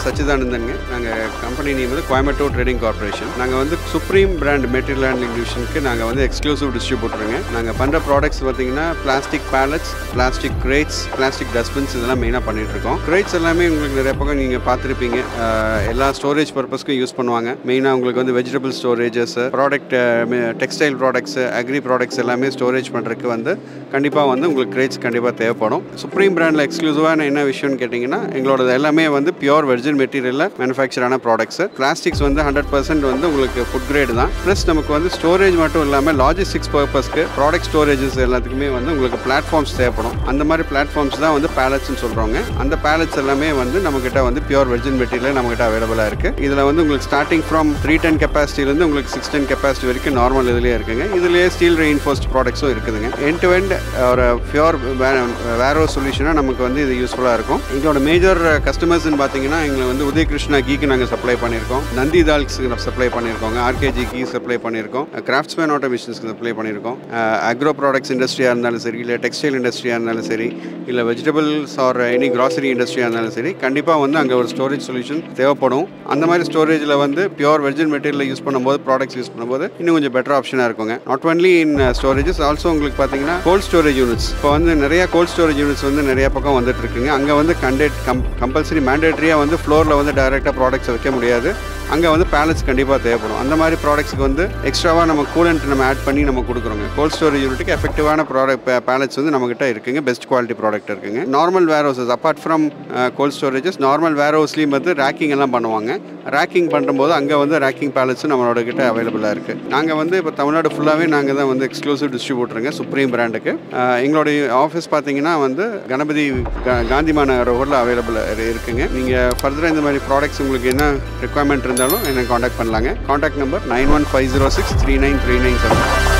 சச்சிதானந்தனுங்க நாங்கள் company name வந்து Coimbatore trading corporation நாங்கள் வந்து சுப்ரீம் பிராண்ட் மெட்டீரியல் ஹேண்ட்லிங் டிவிஷனுக்கு நாங்கள் வந்து எக்ஸ்க்ளூசிவ் டிஸ்ட்ரிபியூட்டருங்க நாங்கள் பண்ணுற ப்ராடக்ட்ஸ் பார்த்தீங்கன்னா plastic pallets plastic crates plastic dustbins இதெல்லாம் மெயினாக பண்ணிட்டு இருக்கோம் கிரேட்ஸ் எல்லாமே உங்களுக்கு நிறைய பக்கம் நீங்கள் பார்த்துருப்பீங்க அஹ், எல்லா ஸ்டோரேஜ் பர்பஸ்க்கும் யூஸ் பண்ணுவாங்க மெயினாக உங்களுக்கு வந்து vegetable storages product textile products agri products எல்லாமே ஸ்டோரேஜ் பண்ணுறதுக்கு வந்து கண்டிப்பாக வந்து உங்களுக்கு கிரேட்ஸ் கண்டிப்பாக தேவைப்படும் சுப்ரீம் பிராண்டில் எக்ஸ்க்ளூசிவான என்ன விஷயம்னு கேட்டிங்கன்னா எங்களோட எல்லாமே வந்து பியூர் வெர்ஜின் மெட்டீரியலில் மேனுஃபேக்சரான ப்ராடக்ட்ஸ் பிளாஸ்டிக்ஸ் வந்து ஹண்ட்ரட் பர்சன்ட் வந்து உங்களுக்கு ஃபுட் கிரேட் தான் ப்ளஸ் நமக்கு வந்து ஸ்டோரேஜ் மட்டும் இல்லாமல் லாஜிஸ்டிக்ஸ் பர்பஸ்க்கு ப்ராடக்ட் ஸ்டோரேஜஸ் எல்லாத்துக்குமே வந்து உங்களுக்கு பிளாட்ஃபார்ம்ஸ் தேவைப்படும் அந்த மாதிரி பிளாட்ஃபார்ம்ஸ் தான் வந்து பேலட்ஸ்னு சொல்கிறவங்க அந்த பேலட்ஸ் எல்லாமே வந்து நம்மக்கிட்ட வந்து பியூர் வெர்ஜின் மெட்டீரியல் நம்மகிட்ட அவைலபிளாக இருக்குது இதில் வந்து உங்களுக்கு ஸ்டார்டிங் ஃப்ரம் த்ரீ டென் கெப்பாசிட்டிலேருந்து உங்களுக்கு சிக்ஸ் டென் கெப்பாசிட்டி வரைக்கும் நார்மல் இதுலேயே இருக்குங்க இதுலேயே ஸ்டீல் ரெயின்ஃபோர்ஸ்ட் ப்ராடக்ட்ஸும் இருக்குதுங்க எண்ட் டு எண்ட் ஒரு பியூர் வேரோ சொல்யூஷனாக நமக்கு வந்து இது யூஸ்ஃபுல்லாக இருக்கும் எங்களோட மேஜர் கஸ்டமர்ஸ்னு பார்த்தீங்கன்னா எங்களை வந்து உதயகிருஷ்ணா கீக்கு நாங்கள் சப்ளை பண்ணியிருக்கோம் நந்தி தால்ஸ்க்கு சப்ளை பண்ணியிருக்கோங்க ஆர்கேஜி கீ சப்ளை பண்ணியிருக்கோம் கிராஃப்ட்ஸ்மேன் ஆட்டோமேஷன்ஸ்க்கு சப்ளை பண்ணியிருக்கோம் அக்ரோ ப்ராடக்ட்ஸ் இண்டஸ்ட்ரியாக இருந்தாலும் சரி இல்லை டெக்ஸ்டைல் இண்டஸ்ட்ரியாக இருந்தாலும் சரி இல்லை வெஜிடபிள்ஸ் ஆர் எனி கிராசரி இண்டஸ்ட்ரியாக இருந்தாலும் சரி கண்டிப்பாக வந்து அங்கே ஒரு ஸ்டோரேஜ் சொல்யூஷன் தேவைப்படும் அந்த மாதிரி ஸ்டோரேஜில் வந்து பியூர் வெர்ஜின் மெட்டீரியல் யூஸ் பண்ணும்போது ப்ராடக்ட்ஸ் யூஸ் பண்ணும்போது இன்னும் கொஞ்சம் பெட்டர் ஆப்ஷனாக இருக்குங்க not only in storages also உங்களுக்கு பார்த்தீங்கன்னா கோல்ட் ஸ்டோரேஜ் யூனிட்ஸ் இப்போ வந்து நிறைய கோல்ட் ஸ்டோரேஜ் யூனிட்ஸ் வந்து நிறைய பக்கம் வந்துட்டு இருக்குங்க அங்கே வந்து கண்டேட் கம் கம்பல்சரி மேண்டேட்டரியாக வந்து ஃப்ளோரில் வந்து டைரெக்டாக ப்ராடக்ட்ஸ் வைக்க முடியாது அங்கே வந்து பேலட்ஸ் கண்டிப்பாக தேவைப்படும் அந்த மாதிரி ப்ராடக்ட்ஸ்க்கு வந்து எக்ஸ்ட்ராவாக நம்ம கூலண்ட் நம்ம ஆட் பண்ணி நம்ம கொடுக்குறோங்க கோல்ட் ஸ்டோரேஜ் யூனிட்டுக்கு எஃபெக்டிவான ப்ராடக்ட் பேலட்ஸ் வந்து நம்மகிட்ட இருக்குங்க பெஸ்ட் குவாலிட்டி ப்ராடக்ட் இருக்குங்க normal warehouses apart from cold storages normal வேர் ஹவுஸ்லேயும் வந்து ரேக்கிங் எல்லாம் பண்ணுவாங்க ரேக்கிங் பண்ணும்போது அங்கே வந்து ரேக்கிங் பேலட்ஸும் நம்மளோட கிட்ட அவைலபிளாக இருக்குது நாங்கள் வந்து இப்போ தமிழ்நாடு ஃபுல்லாகவே நாங்கள் தான் வந்து எக்ஸ்க்ளூசிவ் டிஸ்ட்ரிபியூட்டருங்க சுப்ரீம் பிராண்டுக்கு எங்களுடைய ஆஃபீஸ் பார்த்தீங்கன்னா வந்து கணபதி கா- காந்தி மாநகர் ரோடில் அவைலபிள் இருக்குங்க நீங்கள் ஃபர்தராக இந்த மாதிரி ப்ராடக்ட்ஸ் உங்களுக்கு என்ன ரெக்குவயர்மெண்ட் இருந்தாலும் என்னை காண்டாக்ட் பண்ணலாங்க contact number nine one five zero six three nine three nine seven